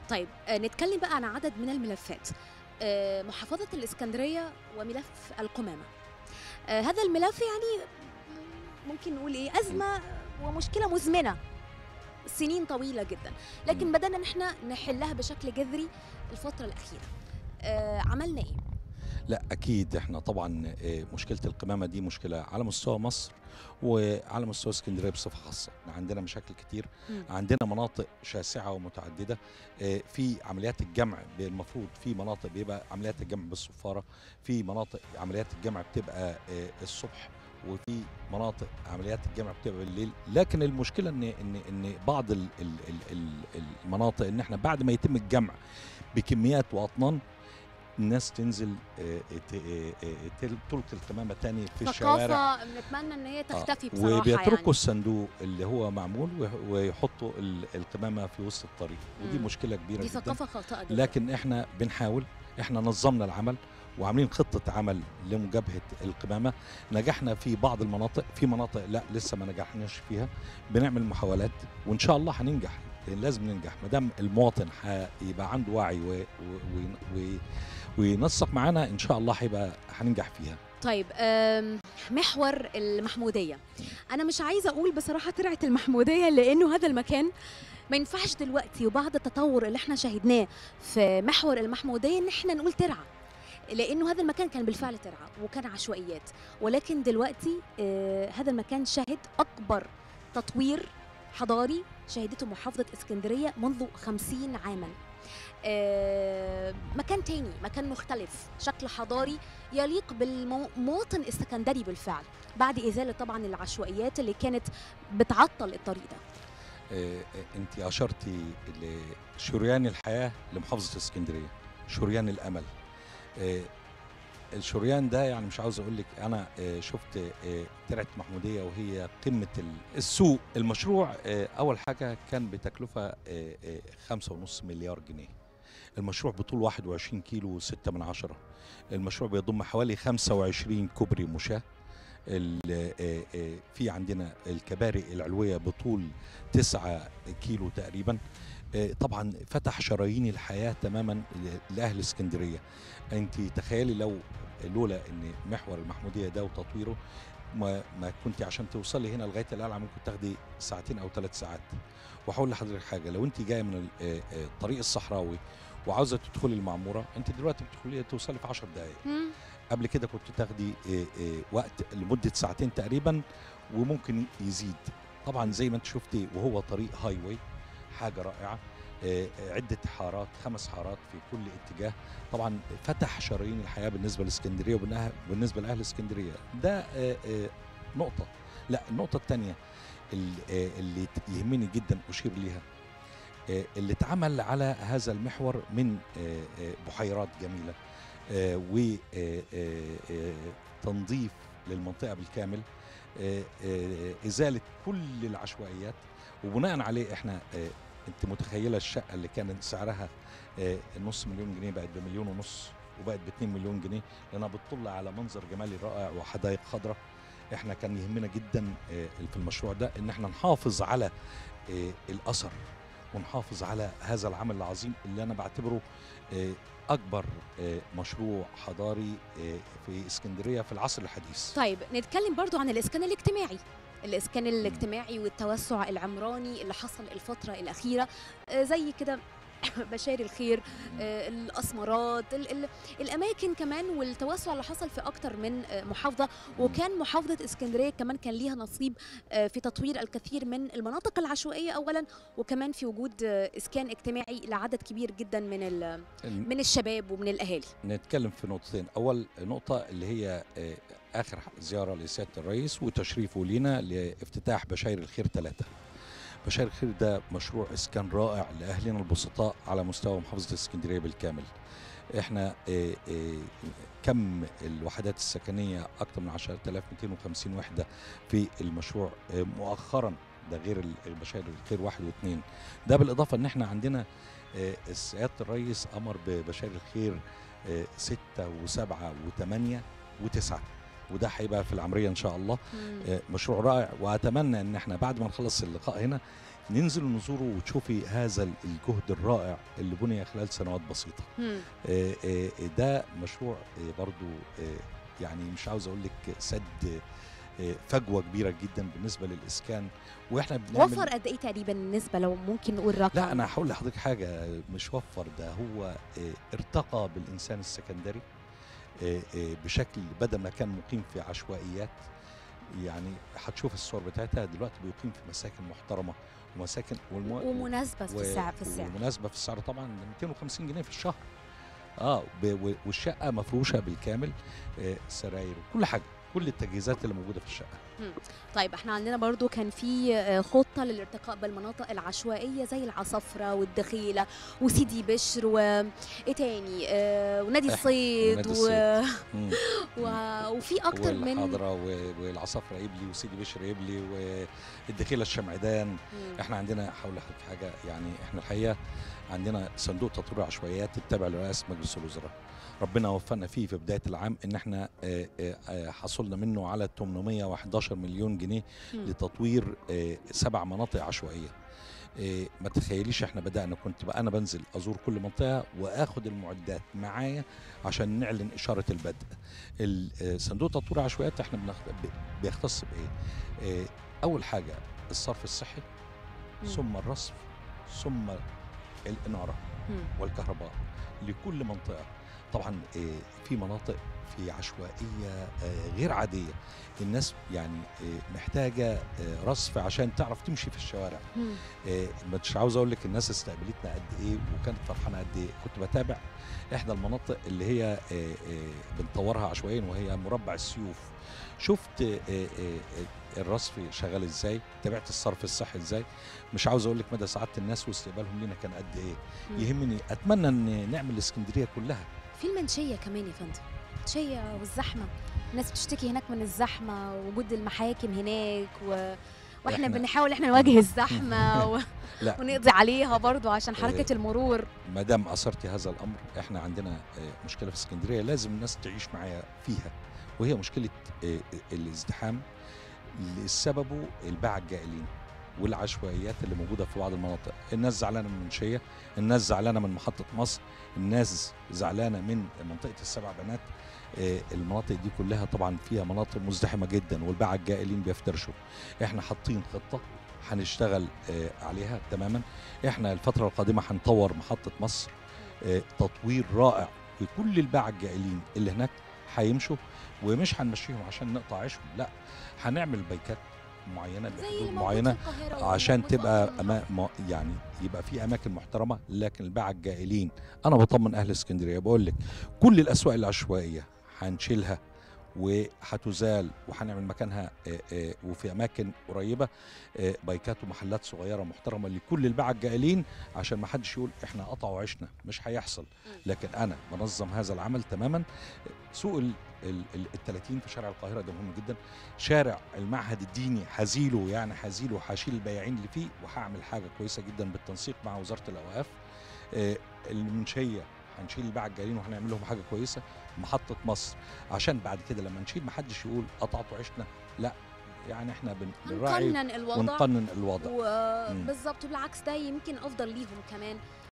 طيب آه، نتكلم بقى عن عدد من الملفات آه، محافظة الإسكندرية وملف القمامة آه، هذا الملف يعني ممكن نقول إيه أزمة ومشكلة مزمنة سنين طويلة جدا لكن مم. بدأنا نحن نحلها بشكل جذري الفترة الأخيرة آه، عملنا إيه؟ لا اكيد احنا طبعا آه، مشكله القمامه دي مشكله على مستوى مصر وعلى مستوى اسكندريه بصفه خاصه احنا عندنا مشاكل كتير مم. عندنا مناطق شاسعه ومتعدده آه، في عمليات الجمع المفروض في مناطق بيبقى عمليات الجمع بالصفاره في مناطق عمليات الجمع بتبقى آه، الصبح وفي مناطق عمليات الجمع بتبقى بالليل لكن المشكله ان ان ان بعض ال- ال- ال- ال- المناطق ان احنا بعد ما يتم الجمع بكميات واطنان الناس تنزل آه، ت- آه، آه، تل- تلقي القمامه تاني في الشوارع ثقافة بنتمنى إن هي تختفي بصراحة وبيتركوا يعني الصندوق اللي هو معمول ويح- ويحطوا ال- القمامه في وسط الطريق ودي مم. مشكله كبيره دي جدا ثقافة خاطئة جدا لكن احنا بنحاول احنا نظمنا العمل وعاملين خطه عمل لمجابهه القمامه نجحنا في بعض المناطق في مناطق لا لسه ما نجحناش فيها بنعمل محاولات وان شاء الله هننجح لأن لازم ننجح ما دام المواطن هيبقى عنده وعي و... و... و... و... وينسق معانا ان شاء الله هيبقى هننجح فيها طيب آم، محور المحمودية أنا مش عايزة أقول بصراحة ترعة المحمودية لأنه هذا المكان ما ينفعش دلوقتي وبعد التطور اللي احنا شاهدناه في محور المحمودية إن احنا نقول ترعة لأنه هذا المكان كان بالفعل ترعة وكان عشوائيات ولكن دلوقتي آه هذا المكان شهد أكبر تطوير حضاري شهدته محافظة اسكندرية منذ خمسين عاما آه مكان تاني مكان مختلف شكل حضاري يليق بالمواطن السكندري بالفعل بعد إزالة طبعا العشوائيات اللي كانت بتعطل الطريق ده انت اشرتي لشريان الحياه لمحافظه اسكندريه شريان الامل آه، الشريان ده يعني مش عاوز اقول لك انا آه، شفت آه، ترعه محموديه وهي قمه ال- السوق المشروع آه، اول حاجه كان بتكلفه آه، آه، خمسة ونص مليار جنيه المشروع بطول 21 كيلو و6 من عشرة المشروع بيضم حوالي 25 كوبري مشاة ال- آه، آه، في عندنا الكباري العلوية بطول 9 كيلو تقريبا آه، طبعا فتح شرايين الحياة تماما ل- لأهل اسكندرية انت تخيلي لو لولا ان محور المحمودية ده وتطويره ما, ما كنت عشان توصلي هنا لغايه القلعه ممكن تاخدي ساعتين او ثلاث ساعات وهقول لحضرتك حاجه لو انت جايه من ال- آه، آه، الطريق الصحراوي وعاوزه تدخلي المعموره انت دلوقتي بتدخلي توصلي في 10 دقائق مم. قبل كده كنت تاخدي آه، آه، وقت لمده ساعتين تقريبا وممكن يزيد طبعا زي ما انت شفتي وهو طريق هاي واي حاجه رائعه آه، آه، عده حارات خمس حارات في كل اتجاه طبعا فتح شرايين الحياه بالنسبه لاسكندريه وبالنسبه لاهل اسكندريه ده آه، آه، نقطه لا النقطه الثانيه اللي ت- يهمني جدا اشير ليها آه، اللي اتعمل على هذا المحور من آه، آه، بحيرات جميله وتنظيف للمنطقه بالكامل آه، آه، ازاله كل العشوائيات وبناء عليه احنا آه، انت متخيله الشقه اللي كان سعرها آه، نص مليون جنيه بقت بمليون ونص وبقت ب 2 مليون جنيه لانها بتطل على منظر جمالي رائع وحدائق خضراء احنا كان يهمنا جدا آه، في المشروع ده ان احنا نحافظ على آه، الاثر ونحافظ على هذا العمل العظيم اللي انا بعتبره آه، اكبر آه، مشروع حضاري آه، في اسكندريه في العصر الحديث طيب نتكلم برضو عن الإسكان الاجتماعي الإسكان الاجتماعي والتوسع العمراني اللي حصل الفترة الأخيرة آه، زي كده بشار الخير آه، الأسمرات ال- ال- الأماكن كمان والتوسع اللي حصل في أكتر من آه، محافظة وكان محافظة اسكندرية كمان كان ليها نصيب آه، في تطوير الكثير من المناطق العشوائية أولا وكمان في وجود آه، إسكان اجتماعي لعدد كبير جدا من ال- من الشباب ومن الأهالي نتكلم في نقطتين اول نقطه اللي هي آه، اخر زياره لسياده الرئيس وتشريفه لينا لافتتاح بشاير الخير ثلاثة بشاير الخير ده مشروع اسكان رائع لاهلنا البسطاء على مستوى محافظه اسكندريه بالكامل احنا آه، آه، كم الوحدات السكنيه اكثر من 10250 وحده في المشروع آه، مؤخرا ده غير ال- بشاير الخير واحد واثنين ده بالاضافه ان احنا عندنا آه، سياده الرئيس امر ببشاير الخير آه، ستة وسبعة وثمانية وتسعة وده هيبقى في العمرية إن شاء الله مم. آه، مشروع رائع وأتمنى إن إحنا بعد ما نخلص اللقاء هنا ننزل نزوره وتشوفي هذا ال- الجهد الرائع اللي بني خلال سنوات بسيطه مم. آه، آه، ده مشروع آه، برضو آه، يعني مش عاوز اقول لك سد آه، فجوه كبيره جدا بالنسبه للاسكان واحنا بنعمل وفر قد ايه تقريبا النسبه لو ممكن نقول رقم لا انا هقول لحضرتك حاجه مش وفر ده هو آه، ارتقى بالانسان السكندري آه، آه، بشكل بدل ما كان مقيم في عشوائيات يعني هتشوف الصور بتاعتها دلوقتي بيقيم في مساكن محترمه ومساكن والمو... ومناسبه في و- السعر في السعر ومناسبه في السعر طبعا 250 جنيه في الشهر اه ب- و- والشقه مفروشه بالكامل آه سراير وكل حاجه كل التجهيزات اللي موجوده في الشقه طيب احنا عندنا برضو كان في آه، خطه للارتقاء بالمناطق العشوائيه زي العصفره والدخيله وسيدي بشر وايه تاني آه، ونادي إح- الصيد ونادي و... مم. و... وفي اكتر من والحضره و- والعصافره ابلي وسيدي بشر ابلي والدخيله الشمعدان مم. احنا عندنا حول لحضرتك حاجه يعني احنا الحقيقه عندنا صندوق تطوير العشوائيات التابع لرئاسه مجلس الوزراء ربنا وفقنا فيه في بدايه العام ان احنا آه، آه، آه، حصلنا منه على 811 مليون جنيه مم. لتطوير آه، سبع مناطق عشوائيه آه، ما تخيليش احنا بدانا كنت بقى انا بنزل ازور كل منطقه واخد المعدات معايا عشان نعلن اشاره البدء ال- آه، صندوق تطوير العشوائيات احنا بنخ- ب- بيختص بايه آه، اول حاجه الصرف الصحي مم. ثم الرصف ثم الاناره مم. والكهرباء لكل منطقه طبعا آه، في مناطق في عشوائيه آه، غير عاديه الناس يعني آه، محتاجه آه، رصف عشان تعرف تمشي في الشوارع مم. آه، مش عاوز اقول لك الناس استقبلتنا قد ايه وكانت فرحانه قد ايه كنت بتابع احدى المناطق اللي هي آه، آه، بنطورها عشوائيا وهي مربع السيوف شفت آه، آه، آه، الرصف شغال ازاي تابعت الصرف الصحي ازاي مش عاوز اقول لك مدى سعاده الناس واستقبالهم لينا كان قد ايه مم. يهمني اتمنى ان نعمل اسكندريه كلها في المنشيه كمان يا فندم المنشيه والزحمه الناس بتشتكي هناك من الزحمه وجود المحاكم هناك و... واحنا إحنا- بنحاول احنا نواجه الزحمه و... لا ونقضي عليها برضو عشان حركه المرور ما دام اثرتي هذا الامر احنا عندنا آه، مشكله في اسكندريه لازم الناس تعيش معايا فيها وهي مشكله آه، الازدحام اللي سببه الباعة الجائلين والعشوائيات اللي موجوده في بعض المناطق الناس زعلانه من منشيه الناس زعلانه من محطه مصر الناس زعلانه من منطقه السبع بنات آه، المناطق دي كلها طبعا فيها مناطق مزدحمه جدا والباعة الجائلين بيفترشوا احنا حاطين خطه هنشتغل آه، عليها تماما احنا الفتره القادمه هنطور محطه مصر آه، تطوير رائع وكل الباعة الجائلين اللي هناك هيمشوا ومش هنمشيهم عشان نقطع عيشهم لا هنعمل بيكات معينه زي بحدود اللي موجود معينه في القاهرة عشان وموجود في تبقى أكتر من أما ما يعني يبقى في اماكن محترمه لكن الباعة الجائلين انا بطمن اهل اسكندريه بقول لك كل الاسواق العشوائيه هنشيلها وهتزال وهنعمل مكانها آه، آه، وفي اماكن قريبه آه، بايكات ومحلات صغيره محترمه لكل الباعة الجائلين عشان ما حدش يقول احنا قطعوا عيشنا مش هيحصل مم. لكن انا منظم هذا العمل تماما سوق ال ال ال- ال 30 في شارع القاهره ده مهم جدا شارع المعهد الديني هزيله يعني هزيله هشيل البياعين اللي فيه وهعمل حاجه كويسه جدا بالتنسيق مع وزاره الاوقاف آه، المنشيه هنشيل الباعة الجايين وهنعمل لهم حاجه كويسه محطه مصر عشان بعد كده لما نشيل ما حدش يقول قطعتوا عيشنا لا يعني احنا بن- بنراعي هنقنن الوضع ونقنن الوضع وبالظبط بالعكس ده يمكن افضل ليهم كمان